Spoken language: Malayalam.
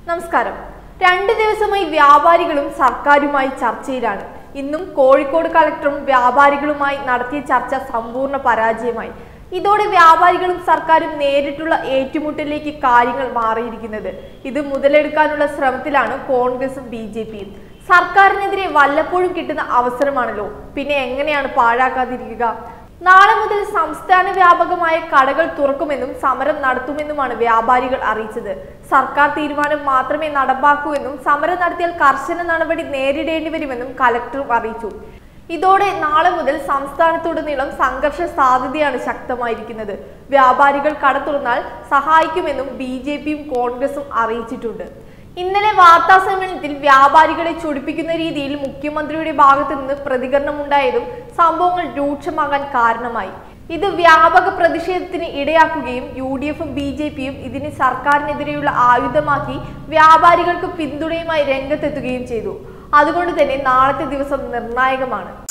നമസ്കാരം രണ്ട് ദിവസമായി വ്യാപാരികളും സർക്കാരുമായി ചർച്ചയിലാണ് ഇന്നും കോഴിക്കോട് കളക്ടറും വ്യാപാരികളുമായി നടത്തിയ ചർച്ച സമ്പൂർണ്ണ പരാജയമായി ഇതോടെ വ്യാപാരികളും സർക്കാരും നേരിട്ടുള്ള ഏറ്റുമുട്ടലിലേക്ക് കാര്യങ്ങൾ മാറിയിരിക്കുന്നത് ഇത് മുതലെടുക്കാനുള്ള ശ്രമത്തിലാണ് കോൺഗ്രസും ബി ജെ പിയും സർക്കാരിനെതിരെ വല്ലപ്പോഴും കിട്ടുന്ന അവസരമാണല്ലോ പിന്നെ എങ്ങനെയാണ് പാഴാക്കാതിരിക്കുക നാളെ മുതൽ സംസ്ഥാന വ്യാപകമായ കടകൾ തുറക്കുമെന്നും സമരം നടത്തുമെന്നുമാണ് വ്യാപാരികൾ അറിയിച്ചത് സർക്കാർ തീരുമാനം മാത്രമേ നടപ്പാക്കൂ എന്നും സമരം നടത്തിയാൽ കർശന നടപടി നേരിടേണ്ടി വരുമെന്നും കലക്ടറും അറിയിച്ചു ഇതോടെ നാളെ മുതൽ സംസ്ഥാനത്തുടനീളം സംഘർഷ സാധ്യതയാണ് ശക്തമായിരിക്കുന്നത് വ്യാപാരികൾ കട തുറന്നാൽ സഹായിക്കുമെന്നും ബി ജെ പിയും കോൺഗ്രസും അറിയിച്ചിട്ടുണ്ട് ഇന്നലെ വാർത്താ സമ്മേളനത്തിൽ വ്യാപാരികളെ ചൊടിപ്പിക്കുന്ന രീതിയിൽ മുഖ്യമന്ത്രിയുടെ ഭാഗത്തു നിന്ന് പ്രതികരണമുണ്ടായതും സംഭവങ്ങൾ രൂക്ഷമാകാൻ കാരണമായി ഇത് വ്യാപക പ്രതിഷേധത്തിന് ഇടയാക്കുകയും യു ഡി എഫും ബി ജെ പിയും ഇതിനെ സർക്കാരിനെതിരെയുള്ള ആയുധമാക്കി വ്യാപാരികൾക്ക് പിന്തുണയുമായി രംഗത്തെത്തുകയും ചെയ്തു അതുകൊണ്ട് തന്നെ നാളത്തെ ദിവസം നിർണായകമാണ്